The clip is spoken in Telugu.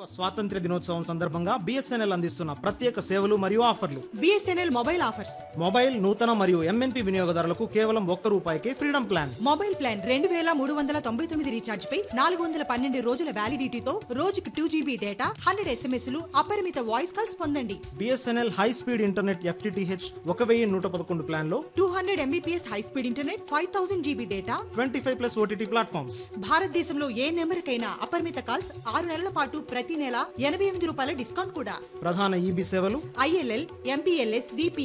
డెబ్బైవ స్వాతంత్ర్య దినోత్సవం సందర్భంగా బిఎస్ఎన్ఎల్ అందిస్తున్న ప్రత్యేక సేవలు మరియు ఆఫర్లు బిఎస్ఎన్ఎల్ మొబైల్ ఆఫర్స్ మొబైల్ నూతన మరియు ఎంఎన్పి వినియోగదారులకు కేవలం ఒక్క రూపాయికే ఫ్రీడమ్ ప్లాన్ మొబైల్ ప్లాన్ రెండు వేల మూడు వందల తొంభై తొమ్మిది రీఛార్జ్ పై నాలుగు వందల పన్నెండు రోజుల వ్యాలిడిటీతో రోజుకు టూ జీబీ డేటా హండ్రెడ్ ఎస్ఎంఎస్లు అపరిమిత వాయిస్ కాల్స్ పొందండి BSNL high speed internet FTTH ఒక వెయ్యి నూట పదకొండు ప్లాన్లో two hundred Mbps high speed internet five thousand GB data twenty five plus OTT platforms భారతదేశంలో ఏ నెంబర్కైనా అపరిమిత కాల్స్ ఆరు నెలల పాటు ప్రతి నెల ఎనభై ఎనిమిది రూపాయల డిస్కౌంట్ కూడా ప్రధాన ఈబీ సేవలు ఐఎల్ఎల్ ఎంపీఎల్ఎస్ విపి